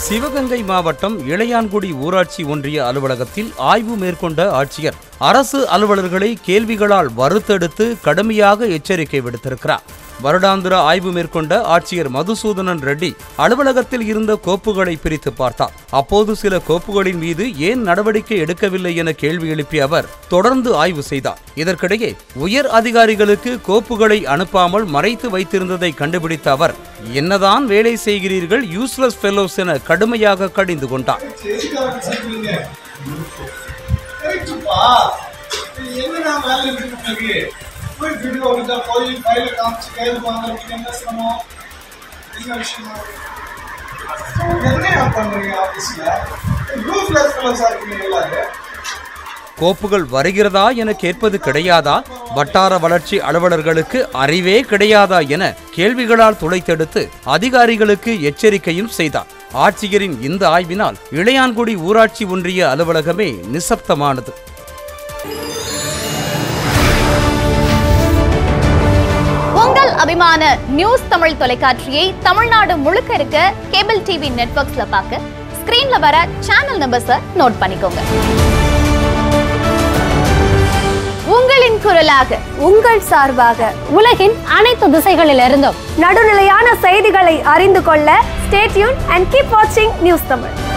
சிவகங்கை மாவட்டம் இளையான்குடி ஊராட்சி ஒன்றிய அலுவலகத்தில் ஆய்வு மேற்கொண்ட ஆட்சியர் அரசு அலுவலர்களை கேள்விகளால் வறுத்தெடுத்து கடுமையாக எச்சரிக்கை விடுத்திருக்கிறார் வருடாந்திர ஆய்வு மேற்கொண்ட ஆட்சியர் மதுசூதனன் ரெட்டி அலுவலகத்தில் இருந்த கோப்புகளை பிரித்து பார்த்தார் அப்போது சில கோப்புகளின் மீது ஏன் நடவடிக்கை எடுக்கவில்லை என கேள்வி எழுப்பிய அவர் தொடர்ந்து ஆய்வு செய்தார் இதற்கிடையே உயர் அதிகாரிகளுக்கு கோப்புகளை அனுப்பாமல் மறைத்து வைத்திருந்ததை கண்டுபிடித்த அவர் என்னதான் வேலை செய்கிறீர்கள் யூஸ்லெஸ் ஃபெல்லோஸ் என கடுமையாக கடிந்து கொண்டார் எதுக்காக செய்வீங்க கரெக்டுப்பா என்னடா வேலை இருக்கு உங்களுக்கு போய் வீடியோ கிட்ட போய் ஃபைல காமிச்சு கைது வாங்குறதுக்கு என்ன சிரமம் என்ன விஷயமா என்ன பண்றீங்க ஆபீஸ்ல ரூஃப்லெஸ் ஃபெலோஸா இருக்கீங்க எல்லாரும் கோப்புகள் வருகிறதா என கேட்பது கிடையாதா வட்டார வளர்ச்சி அலுவலர்களுக்கு அறிவே கிடையாதா என கேள்விகளால் துளைத்தெடுத்து அதிகாரிகளுக்கு எச்சரிக்கையும் செய்தார் ஆட்சியரின் இந்த ஆய்வினால் இளையான்குடி ஊராட்சி ஒன்றிய அலுவலகமே நிசப்தமானது உங்கள் அபிமான நியூஸ் தமிழ் தொலைக்காட்சியை தமிழ்நாடு முழுக்க இருக்க கேபிள் டிவி நெட்வொர்க்ஸ்ல பார்க்க ஸ்கிரீன்ல வர சேனல் நம்பர்ஸை நோட் பண்ணிக்கோங்க உங்களின் குரலாக உங்கள் சார்பாக உலகின் அனைத்து திசைகளிலிருந்தும் நடுநிலையான செய்திகளை அறிந்து கொள்ள ஸ்டேட்யூன் அண்ட் கீப் வாட்சிங் நியூஸ் தமிழ்